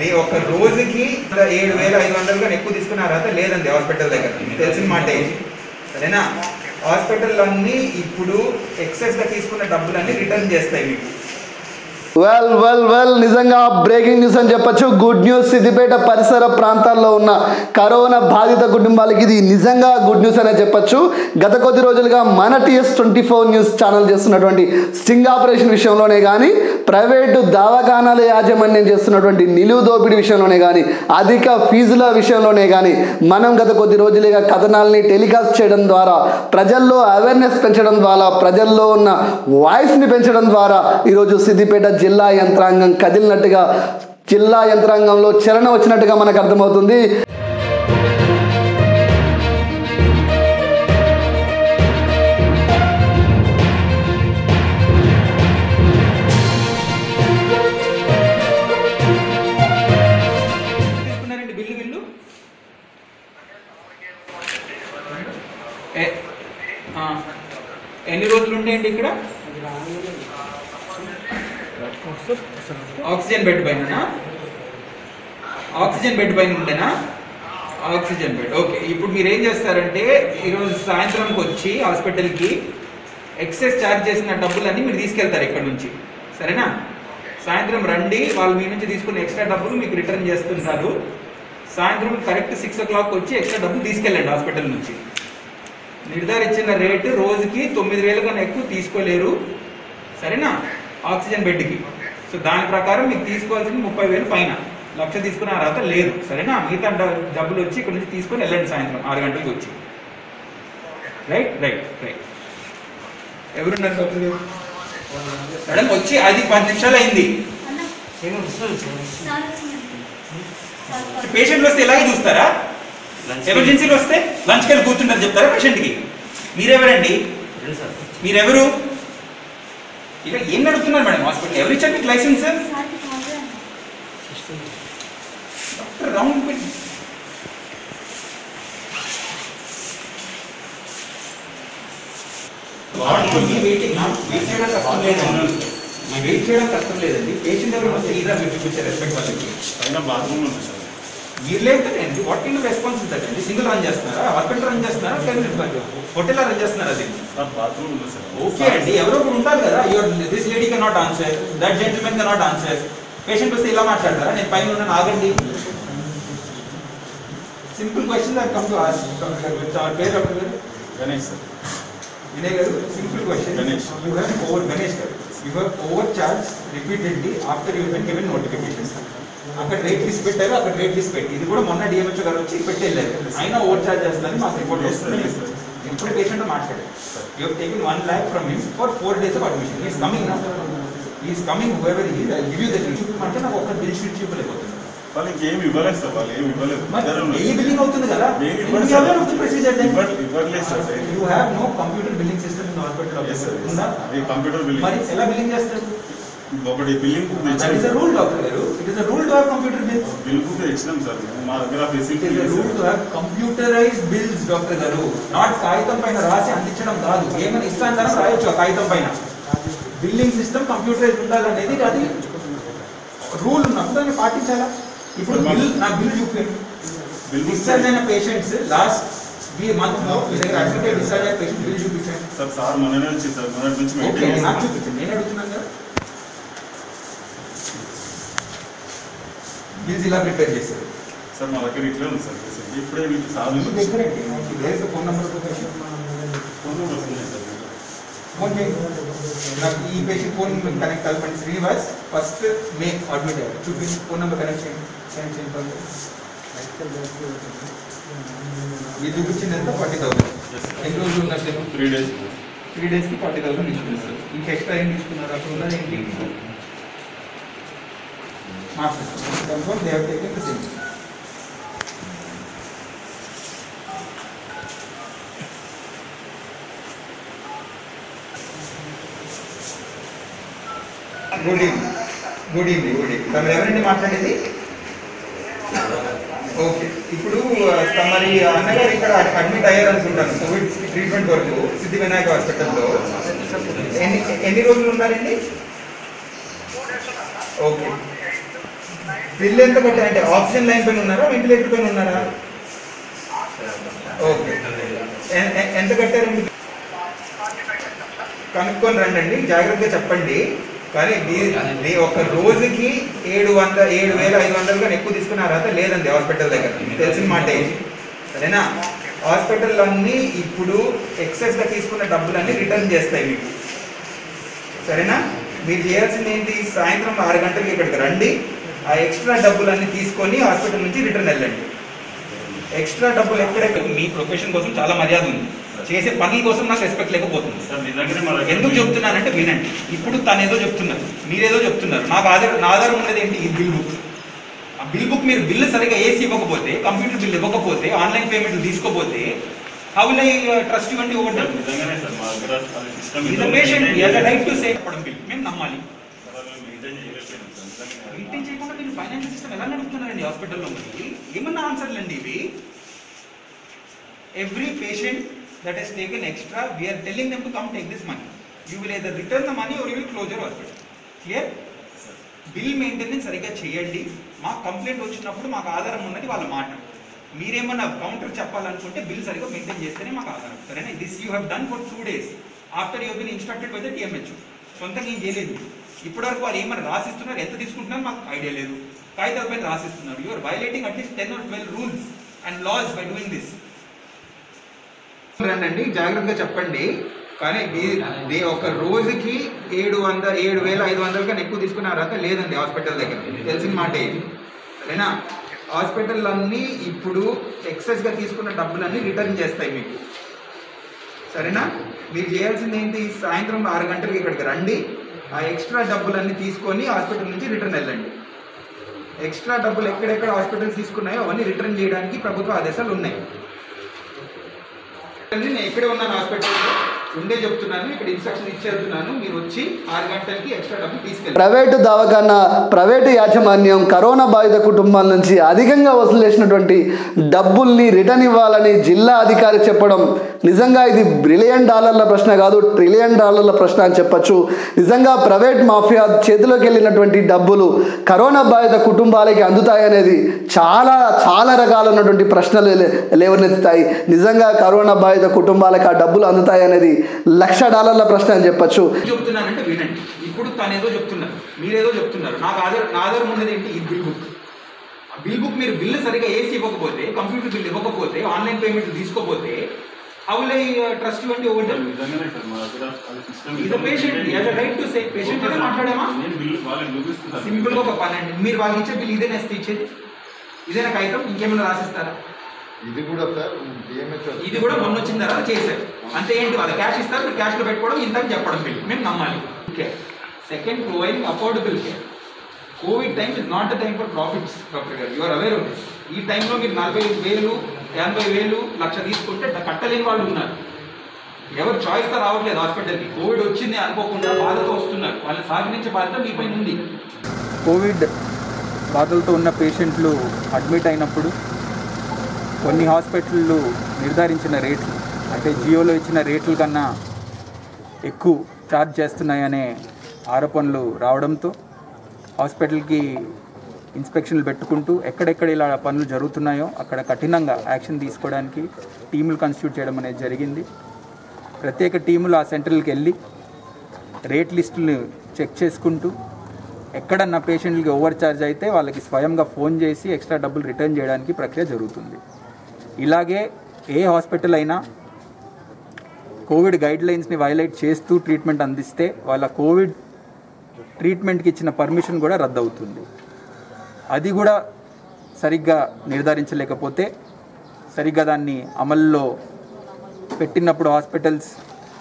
ఒక రోజుకి ఏడు వేల ఐదు వందలు కానీ ఎక్కువ తీసుకున్న అర్హత లేదండి హాస్పిటల్ దగ్గర తెలిసిన మాట ఇది. సరేనా హాస్పిటల్ అన్ని ఇప్పుడు ఎక్సెస్ గా తీసుకున్న డబ్బులన్నీ రిటర్న్ చేస్తాయి మీకు వెల్ వెల్ వెల్ నిజంగా బ్రేకింగ్ న్యూస్ అని చెప్పొచ్చు గుడ్ న్యూస్ సిద్దిపేట పరిసర ప్రాంతాల్లో ఉన్న కరోనా బాధిత కుటుంబాలకి ఇది నిజంగా గుడ్ న్యూస్ అనే చెప్పొచ్చు గత కొద్ది రోజులుగా మన TS twenty four news channel చేస్తున్నటువంటి స్టింగ్ ఆపరేషన్ విషయంలోనే కానీ ప్రైవేటు దవాఖానాల యాజమాన్యం చేస్తున్నటువంటి నిలువు దోపిడీ విషయంలోనే కానీ అధిక ఫీజుల విషయంలోనే కానీ మనం గత కొద్ది రోజులుగా కథనాల్ని టెలికాస్ట్ చేయడం ద్వారా ప్రజల్లో అవేర్నెస్ పెంచడం ద్వారా ప్రజల్లో ఉన్న వాయిస్ని పెంచడం ద్వారా ఈరోజు సిద్దిపేట జిల్లా యంత్రాంగం కదిలినట్టుగా జిల్లా యంత్రాంగంలో చలనం వచ్చినట్టుగా మనకు అర్థమవుతుంది తీసుకున్నారండి బిల్లు బిల్లు ఏ- ఆ. ఎన్ని రోజులు ఉంటాయండి ఇక్కడ ఆక్సిజన్ బెడ్ పైన ఆక్సిజన్ బెడ్ పైన ఉండేనా ఆక్సిజన్ బెడ్ ఓకే ఇప్పుడు మీరు ఏం చేస్తారంటే ఈరోజు సాయంత్రంకి వచ్చి హాస్పిటల్కి ఎక్సెస్ ఛార్జ్ చేసిన డబ్బులన్నీ మీరు తీసుకెళ్తారు ఇక్కడ నుంచి సరేనా సాయంత్రం రండి వాళ్ళు మీ నుంచి తీసుకున్న ఎక్స్ట్రా డబ్బులు మీకు రిటర్న్ చేస్తుంటారు సాయంత్రం కరెక్ట్ సిక్స్ ఓ క్లాక్ వచ్చి ఎక్స్ట్రా డబ్బులు తీసుకెళ్ళండి హాస్పిటల్ నుంచి నిర్ధారించిన రేటు రోజుకి తొమ్మిది వేల కన్నా ఎక్కువ తీసుకోలేరు సరేనా ఆక్సిజన్ బెడ్కి సో దాని ప్రకారం మీకు తీసుకోవాల్సింది ముప్పై వేలు పైన లక్ష తీసుకునే అర్హత లేదు సరేనా మిగతా డ- డబ్బులు వచ్చి ఇక్కడ నుంచి తీసుకొని వెళ్ళండి సాయంత్రం ఆరు గంటలకు వచ్చి రైట్ రైట్ రైట్ ఎవరున్నారు డాక్టర్ గారు మేడం వచ్చి అది పది నిమిషాలు అయింది పేషెంట్లు వస్తే ఇలాగే చూస్తారా ఎమర్జెన్సీలు వస్తే లంచ్కి వెళ్ళి కూర్చుంటారు చెప్తారా పేషెంట్కి మీరెవరండి మీరెవరు ఇక ఏం నడుపుతున్నారు మేడం హాస్పిటల్ ఎవరు ఇచ్చారు మీకు లైసెన్స్ డాక్టర్ రౌండ్ పెట్టి వెయిటింగ్ వెయిట్ చేయడం కష్టం లేదండి వెయిట్ చేయడం కష్టం లేదండి పేషెంట్ ఎవరు వస్తే ఈజా మీరు చూపించే రెస్పెక్ట్ వాళ్ళకి పైన బాత్రూమ్ ఉంది సార్ మీరు లేకపోతే వాట్ కైండ్ ఆఫ్ రెస్పాన్స్ అండి సింగిల్ రన్ చేస్తున్నారా హాస్పిటల్ రన్ చేస్తున్నారా హోటల్ రన్ చేస్తున్నారా అది సార్ బాత్రూమ్ ఉంది సార్ ఓకే అండి ఎవరో ఒకరు ఉంటారు కదా your this lady cannot answer that gentlemen cannot answer patient వస్తే ఇలా మాట్లాడతారా నేను పైన ఉన్నాను ఆగండి simple question that come to us పేరు డాక్టర్ గారు గణేష్ సార్ వినయ్ గారు simple question Ganesh. You have over Ganesh గారు you have over charge repeatedly after you been given notification అక్కడ రేట్ లిస్ట్ పెట్టారు అక్కడ రేట్ లిస్ట్ పెట్టి ఇది కూడా మొన్న డిఎంహెచ్ఓ గారు వచ్చి పెట్టి వెళ్ళారు అయినా ఓవర్ చార్జ్ చేస్తుందని మాకు రిపోర్ట్ Yes, sir. వస్తుంది Yes, sir. ఇప్పుడు పేషెంట్ మాట్లాడారు you have taken one lakh from him for four days of admission is coming నా ఈస్ కమింగ్ హూఎవర్ ఈ గివ్ యూ ద అంటే నాకు ఒక బిల్ షీట్ చూపలేకపోతుంది వాళ్ళు ఇంకేం ఇవ్వలేదు సార్ వాళ్ళు ఏమి ఇవ్వలేదు ఇద్దరు మరి ఏ బిల్లింగ్ అవుతుంది కదా ఏమి ఇవ్వలేదు సార్ ప్రొసీజర్ ఇవ్వట్- ఇవ్వట్లేదు sir you have no computer billing system in hospital yes sir ఉందా ఈ కంప్యూటర్ మరి బిల్లింగ్ ఎలా బిల్లింగ్ చేస్తారు ఒకటి billing book that is a తెచ్చాం రూల్ డాక్టర్ గారు it is a rule to have computer bills bill book ఇచ్చినాం sir మా దగ్గర ఇట్ ఫెసిలిటీ ఇస్ అ లేదు rule to sir have computerised bills doctor గారు నాట్ కాగితం పైన రాసి అందించడం కాదు ఏమైనా ఇష్టాంతరం రాయొచ్చు ఆ కాగితం పైన బిల్లింగ్ సిస్టమ్ కంప్యూటరైజ్ ఉండాలనేది అది రూల్ ఉన్నప్పుడు దాన్ని పాటించాలా ఇప్పుడు బిల్ నా బిల్ చూపించండి బిల్ బుక్ డిశ్చార్జ్ అయిన పేషెంట్స్ లాస్ట్ ఈ మంత్ లో మీ దగ్గర అడ్మిట్ డిశ్చార్జ్ అయిన పేషెంట్ బిల్ చూపించండి సార్ సార్ మొన్ననే వచ్చింది సార్ మొన్నటి నుంచి ఓకే మెయింటైన్ నాకు చేస్తాం చూపించండి నేను అడుగుతున్నాను కదా బిల్స్ ఇలా ప్రిపేర్ చేశారు సార్ మా దగ్గర ఇట్లే ఉంది సార్ ఫెసిలిటీ ఇప్పుడే మీకు సార్ మీ దగ్గర వేరే ఫోన్ నెంబర్ ఫోన్ నెంబర్స్ ఉన్నాయి సార్ ఫోన్ చేయండి నాకు ఈ పేషెంట్ ఫోన్ కనెక్ట్ కలపండి శ్రీనివాస్ ఫస్ట్ మే అడ్మిట్ అయ్యారు చూపించి ఫోన్ నెంబర్ కనెక్ట్ చేయండి కనెక్ట్ చేయండి ఇది చూపించింది ఎంత ఫార్టీ థౌసండ్ ఎన్ని రోజులు ఉన్నట్టు త్రీ డేస్ త్రీ డేస్కి ఫార్టీ థౌసండ్ తీసుకున్నారు ఇంకా ఎక్స్ట్రా ఏం తీసుకున్నారు అక్కడ ఉన్నది ఏంటి confirm they have taken the same good evening good evening good evening తమరు ఎవరండి మాట్లాడేది ఓకే ఇప్పుడు ఆ, తమరి అన్నగారు ఇక్కడ అడ్మిట్ అయ్యారు అనుకుంటాను కోవిడ్ ట్రీట్మెంట్ వరకు సిద్ధి వినాయక హాస్పిటల్లో ఎన్ని ఎన్ని రోజులు ఉన్నారండి ఓకే బిల్ ఎంత కట్టారంటే ఆక్సిజన్ లైన్ పైన ఉన్నారా వెంటిలేటర్ పైన ఉన్నారా ఓకే ఎ- ఎ- ఎంత కట్టారండి కనుక్కొని రండి జాగ్రత్తగా చెప్పండి కానీ దీ- దీ ఒక రోజుకి ఏడు వంద ఏడు వేల ఐదు వందలు కానీ ఎక్కువ తీసుకున్న అర్హత లేదండి హాస్పిటల్ దగ్గర తెలిసిన మాట ఇది. సరేనా హాస్పిటల్ అన్నీ ఇప్పుడు ఎక్సెస్ గా తీసుకున్న డబ్బులన్నీ రిటర్న్ చేస్తాయి మీకు సరేనా మీరు చేయాల్సింది ఏంటి సాయంత్రం ఆరు గంటలకి ఇక్కడికి రండి ఆ ఎక్స్ట్రా డబ్బులన్నీ తీసుకొని హాస్పిటల్ నుంచి రిటర్న్ వెళ్ళండి ఎక్స్ట్రా డబ్బులు ఎక్కడెక్కడ మీ ప్రొఫెషన్ కోసం చాలా మర్యాద ఉంది చేసే పనుల కోసం నాకు రెస్పెక్ట్ లేకపోతుంది సార్ నిజంగానే మా దగ్గర ఎందుకు చెప్తున్నానంటే వినండి ఇప్పుడు తను ఏదో చెప్తున్నారు మీరేదో చెప్తున్నారు నాకు ఆధార్ నా ఆధారం ఉన్నది ఏంటి ఈ బిల్ బుక్ ఆ బిల్ బుక్ మీరు బిల్లు సరిగా ఏసీ ఇవ్వకపోతే కంప్యూటర్ బిల్ ఇవ్వకపోతే ఆన్లైన్ పేమెంట్లు తీసుకోపోతే హౌ విల్ ఐ ట్రస్ట్ ఇవ్వండి ఒకటి సార్ నిజంగానే సార్ మా దగ్గర అది system is patient is right to say చెప్పడం బిల్ మేము నమ్మాలి మెయింటైన్ చేయలేకపోయినాం సార్ నిజంగానే. మెయింటైన్ చేయకుండా మీరు ఫైనాన్షియల్ సిస్టమ్ ఎలా నడుపుతున్నారండి హాస్పిటల్లో మరి ఏమన్నా ఆన్సర్లు అండి ఇవి every patient that has taken extra we're telling them to come take this money you will either return the money or you will close your hospital clear bill maintenance సరిగ్గా చేయండి మాకు కంప్లైంట్ వచ్చినప్పుడు మాకు ఆధారం ఉన్నది వాళ్ళ మాట మీరేమన్నా కౌంటర్ చెప్పాలనుకుంటే బిల్ సరిగ్గా మెయింటైన్ చేస్తేనే మాకు ఆధారం సరేనా this you have done for two days after you been instructed by the TMH సొంతంగా ఏం చేయలేదు ఇప్పటివరకు వారు ఏమైనా రాసిస్తున్నారు ఎంత తీసుకుంటున్నారు మాకు ఐడియా లేదు కాగితాల పైన రాసిస్తున్నారు you're violating at least ten or twelve rules and laws by doing this రండి జాగ్రత్తగా చెప్పండి కానీ మీ- మీ ఒక రోజుకి ఏడు వంద ఏడు వేల ఐదు వందల కన్నా ఎక్కువ తీసుకున్న అర్హత లేదండి హాస్పిటల్ దగ్గర తెలిసిన మాట ఇది సరేనా హాస్పిటల్ అన్నీ ఇప్పుడు ఎక్సెస్గా తీసుకున్న డబ్బులన్నీ రిటర్న్ చేస్తాయి మీకు సరేనా మీరు చేయాల్సింది ఏంటి సాయంత్రం ఆరు గంటలకి ఇక్కడికి రండి ఆ ఎక్స్ట్రా డబ్బులన్నీ తీసుకొని హాస్పిటల్ నుంచి రిటర్న్ వెళ్ళండి ఎక్స్ట్రా డబ్బులు ఎక్కడెక్కడ హాస్పిటల్స్ తీసుకున్నాయో అవన్నీ రిటర్న్ చేయడానికి ప్రభుత్వ ఆదేశాలు ఉన్నాయి నేను ఇక్కడే ఉన్నాను హాస్పిటల్లో ఉండే చెప్తున్నాను ఇక్కడ ఇన్స్ట్రక్షన్ ఇచ్చి వెళ్తున్నాను మీరు వచ్చి ఆరు గంటలకి ఎక్స్ట్రా డబ్బులు తీసుకెళ్ళండి ప్రైవేటు దవాఖానా ప్రైవేటు యాజమాన్యం కరోనా బాధిత కుటుంబాల నుంచి అధికంగా వసూలు చేసినటువంటి డబ్బుల్ని రిటర్న్ ఇవ్వాలని జిల్లా అధికారి చెప్పడం నిజంగా ఇది బ్రిలియన్ డాలర్ల ప్రశ్న కాదు ట్రిలియన్ డాలర్ల ప్రశ్న అని చెప్పొచ్చు నిజంగా ప్రైవేట్ మాఫియా చేతిలోకి వెళ్ళినటువంటి డబ్బులు కరోనా బాధిత కుటుంబాలకి అందుతాయనేది చాలా చాలా రకాలైనటువంటి ప్రశ్నలు లే- లేవనెత్తుతాయి నిజంగా కరోనా బాధిత కుటుంబాలకు ఆ డబ్బులు అందుతాయనేది లక్ష డాలర్ల ప్రశ్న అని చెప్పొచ్చు ఏం చెప్తున్నానంటే వినండి ఇప్పుడు తను ఏదో చెప్తున్నారు మీరేదో చెప్తున్నారు నాకు ఆధార్ నా ఆధారం ఉన్నది ఏంటి ఈ బిల్ బుక్ ఆ బిల్ బుక్ మీరు బిల్లు సరిగా ఏసీ ఇవ్వకపోతే కంప్యూటర్ బిల్ ఇవ్వకపోతే ఆన్లైన్ పేమెంట్ తీసుకోపోతే హౌ విల్ ఐ ట్రస్ట్ ఇవ్వండి ఒకటి సార్ నిజంగానే సార్ మా దగ్గర అది system is patient as right to say patient అయితే మాట్లాడామా నేను బిల్లు వాళ్ళకి చూపిస్తున్నాను సింపుల్ గా ఒక పని అండి మీరు వాళ్ళకి ఇచ్చే బిల్ ఇదేనా ఇస్తే ఇచ్చేది ఇదేనా కాగితం ఇంకేమైనా రాసిస్తారా ఇది కూడా సార్ డిఎంహెచ్ ఇది కూడా మొన్న వచ్చిన తర్వాత చేశారు అంటే ఏంటి వాళ్ళు క్యాష్ ఇస్తారు మీరు క్యాష్లో పెట్టుకోవడం ఇంతకు చెప్పడం బిల్ మేము నమ్మాలి okay second providing affordable care covid time is not the time for profits doctor గారు యూఆర్ అవేర్ ఆఫ్ దిస్ ఈ టైంలో మీరు నలభై వేలు ఎనభై వేలు లక్ష తీసుకుంటే ద- కట్టలేని వాళ్ళు ఉన్నారు ఎవరు చాయిస్తో రావట్లేదు హాస్పిటల్కి కోవిడ్ వచ్చింది అనుకోకుండా బాధతో వస్తున్నారు వాళ్ళని సాగనించే బాధ్యత మీ పైన ఉంది కోవిడ్ బాధలతో ఉన్న పేషెంట్లు అడ్మిట్ అయినప్పుడు కొన్ని హాస్పిటళ్ళు నిర్ధారించిన రేట్లు అంటే జియోలో ఇచ్చిన రేట్ల కన్నా ఎక్కువ ఛార్జ్ చేస్తున్నాయనే ఆరోపణలు రావడంతో హాస్పిటల్కి ఇన్స్పెక్షన్లు పెట్టుకుంటూ ఎక్కడెక్కడ ఇలా పనులు జరుగుతున్నాయో అక్కడ కఠినంగా యాక్షన్ తీసుకోవడానికి టీములు కాన్స్టిట్యూట్ చేయడం అనేది జరిగింది ప్రత్యేక టీములు ఆ సెంటర్లకు వెళ్ళి రేట్ లిస్టులు చెక్ చేసుకుంటూ ఎక్కడన్నా పేషెంట్లకి ఓవర్ ఛార్జ్ అయితే వాళ్ళకి స్వయంగా ఫోన్ చేసి ఎక్స్ట్రా డబ్బులు రిటర్న్ చేయడానికి ప్రక్రియ జరుగుతుంది ఇలాగే ఏ హాస్పిటల్ అయినా కోవిడ్ గైడ్ లైన్స్ని వైలేట్ చేస్తూ ట్రీట్మెంట్ అందిస్తే వాళ్ళ కోవిడ్ ట్రీట్మెంట్కి ఇచ్చిన పర్మిషన్ కూడా రద్దు అవుతుంది అది కూడా సరిగ్గా నిర్ధారించలేకపోతే సరిగ్గా దాన్ని అమల్లో పెట్టినప్పుడు హాస్పిటల్స్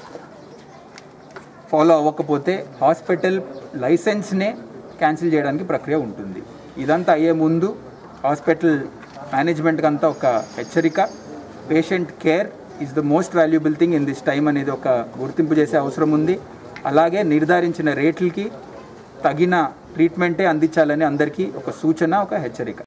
ఫాలో అవ్వకపోతే హాస్పిటల్ లైసెన్స్నే క్యాన్సిల్ చేయడానికి ప్రక్రియ ఉంటుంది ఇదంతా అయ్యే ముందు హాస్పిటల్ మేనేజ్మెంట్కి అంతా ఒక హెచ్చరిక patient care is the most valuable thing in this time అనేది ఒక గుర్తింపు చేసే అవసరం ఉంది అలాగే నిర్ధారించిన రేట్లకి తగిన ట్రీట్మెంటే అందించాలని అందరికీ ఒక సూచన ఒక హెచ్చరిక